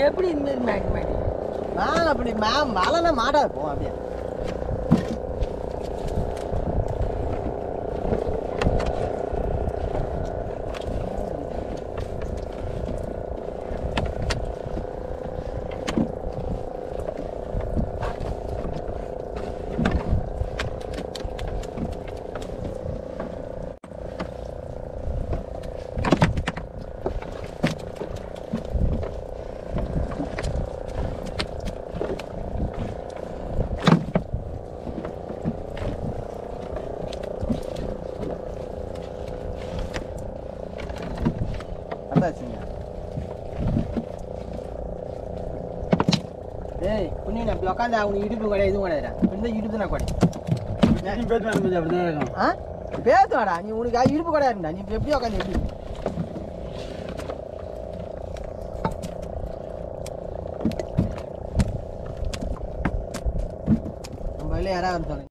எப்படி இந்த மாதிரி மாட்டி மாட்டி நான் அப்படி மே மழைனா மாடாது போ அப்படியே அதாச்சுங்க ஏய் புண்ணி நான் இப்படி உட்காந்து அவங்க இடுப்பு கிடையாது இதுவும் கிடையாது இந்த இடுப்பு நான் கொடை நீ பேச்சு மேடம் அப்படிதான் இருக்கும் ஆ பேசுவாடா நீ உனக்கு இடுப்பு கிடையாதுடா நீ இப்ப எப்படி உட்காந்து எப்படி நம்ம வெளில யாராவது சொல்லுங்க